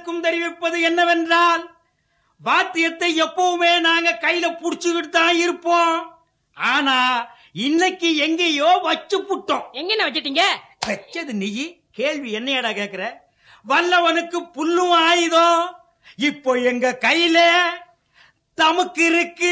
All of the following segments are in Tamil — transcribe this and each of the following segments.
அனைவருக்கும் தெரிவிப்பது என்னவென்றால் வாத்தியத்தை எப்பவுமே நாங்க கையில புடிச்சுக்கிட்டு தான் இருப்போம் ஆனா இன்னைக்கு எங்கேயோ வச்சு புட்டோம் எங்க வச்சிட்டீங்க வச்சது நீ கேள்வி என்னையடா கேக்குற வல்லவனுக்கு புல்லும் ஆயுதம் இப்போ எங்க கையில தமக்கு இருக்கு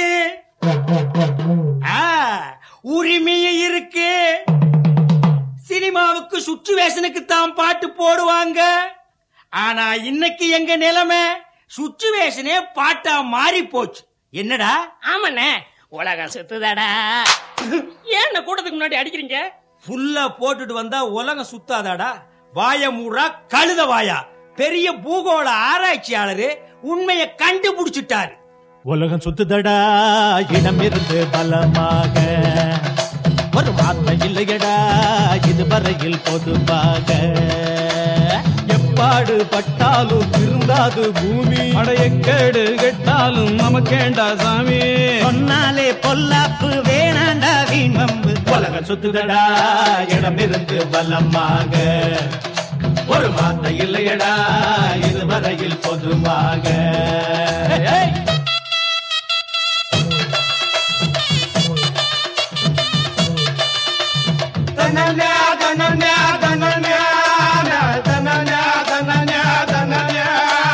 ஆ, உரிமையும் இருக்கு சினிமாவுக்கு சுச்சுவேஷனுக்கு தான் பாட்டு போடுவாங்க ஆனா இன்னைக்கு எங்க நிலைமை சுச்சுவேஷனே பாட்டா மாறி போச்சு என்னடா ஆமாண்ணே உலகம் சுத்துதாடா ஏன் கூட்டத்துக்கு முன்னாடி அடிக்கிறீங்க புல்ல போட்டுட்டு வந்தா உலகம் சுத்தாதாடா வாய மூடா கழுத வாயா பெரிய பூகோள ஆராய்ச்சியாளரு உண்மையை கண்டுபிடிச்சிட்டாரு உலகம் சுத்துதடா இடம் இருந்து பலமாக ஒரு வார்த்தை இல்லையடா இதுவரையில் பொதுவாக எப்பாடு பட்டாலும் திருந்தாது பூமி அடையக்கேடு கெட்டாலும் நமக்கேண்டா சாமி சொன்னாலே பொல்லாப்பு வேணாண்டா வீண் வம்பு உலகம் சுத்துதடா இடம் இருந்து பலமாக ஒரு வார்த்தை இல்லையடா இதுவரையில் பொதுவாக ஏய்! தனன்யா, தனன்யா, தனன்யா, தனன்யா, தனன்யா, தனன்யா.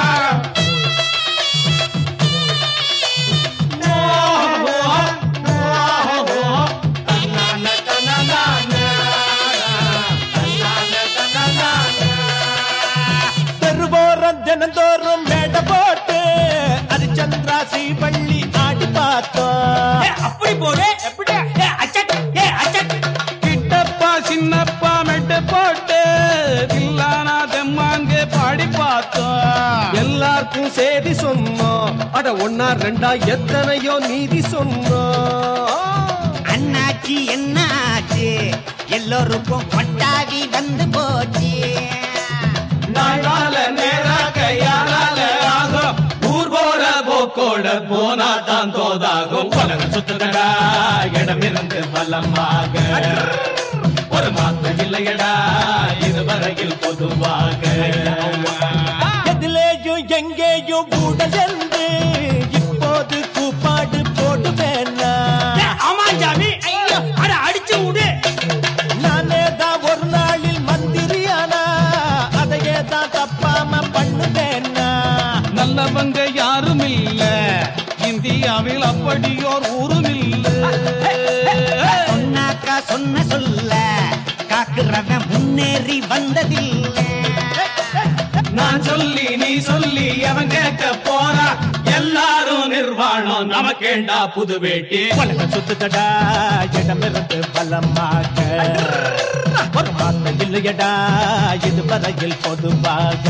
ஓ, ஓ, ஓ, ஓ. தன்னான, தனனான, தன்னான, தனனான. தெருவோரம் தினந்தோறும் மேடை போட்டு ஹரிச்சந்திராசி பள்ளி ஆடி பார்த்தோம் ஏ, அப்படி போடு எப்படி ஏ, அச்சட், ஏ, அச்சட். கிட்டப்பா சின்னப்பா மெட்டு போட்டு தில்லானா தெம்மாங்கே பாடி பார்த்தோம் எல்லாருக்கும் செய்தி சொன்னோம் அட ஒன்னா ரெண்டா எத்தனையோ நீதி சொன்னோம் அண்ணாச்சி என்ன ஆச்சு எல்லோருக்கும் கொட்டாவி வந்து போச்சு நாளால நேராக யாரால ஆகும் ஊர் போற போக்கோட போனா தான் தோதாகும் உலகம் சுத்துதடா இடம் இருந்து பலமாக ஒரு மாற்றம் இல்லையடா இதுவரையில் பொதுவாக எதிலேயும் எங்கேயும் கூடல் என்று இப்போது கூப்பாடு போட்டு ஏ, வேணா ஆமா சாமி ஐயோ, அட அடிச்சு விடு நானே தான் ஒரு நாளில் மந்திரியானா அதையே தான் தப்பாம பண்ணுவேன்னா நல்லவங்க யாரும் இல்ல இந்தியாவில் அப்படியோர் ஊரும் இல்ல சொன்னாக்கா சொன்ன சொல்ல காக்குறவன் முன்னேறி வந்ததில்லை நான் சொல்லி நீ சொல்லி அவன் கேட்க போறா எல்லாரும் நிர்வாணம் நமக்கேண்டா புது வேட்டி உலகம் சுத்துதடா இடமிருந்து பலமாக ஒரு மாற்றம் இல்லையடா இதுவரையில் பொதுவாக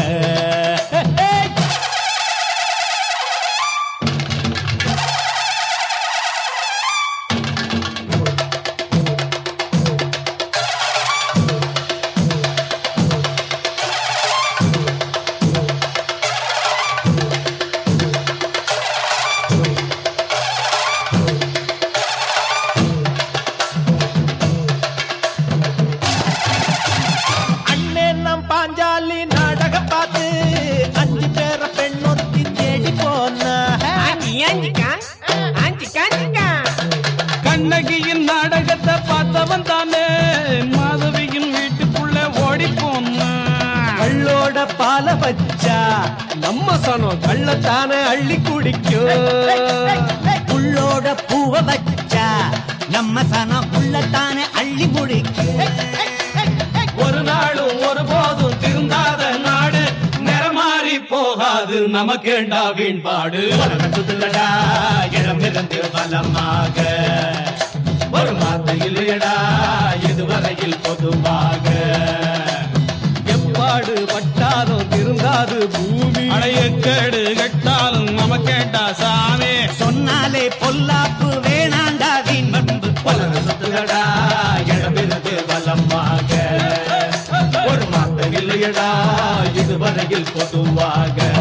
அண்ணே நம் பாஞ்சாலி நாடகம் பார்த்து அஞ்சு பேர பெண்ணொத்தி தேடி போனா கண்ணகியின் நாடகத்தை பார்த்தவன் தானே மாதவியின் வீட்டுக்குள்ள ஓடி போனான் கள்ளோட பால வச்சா நம்ம சனம் கள்ளத்தானே அள்ளி குடிக்கும் புள்ளோட பூவ வச்சா நம்ம சனம் புள்ளத்தானே அள்ளி முடிக்கும் ஒரு நாளும் ஒருபோதும் திருந்தாத நாடு நிறமாறி போகாது நமக்கேண்டா வீண்பாடு உலகம் சுத்துதடா இடமிருந்து பலமாக ஒரு மாற்றம் இல்லையடா இதுவரையில் பொதுவாக எப்பாடு பட்டாலும் திருந்தாது பூமி அடையக்கேடு கெட்டாலும் நமக்கேண்டா சாமி சொன்னாலே பொல்லாப்பு வேணாண்டா வீண் வம்பு உலகம் சுத்துதடா இடமிருந்து பலமாக ஒரு மாற்றம் இல்லையடா இதுவரையில் பொதுவாக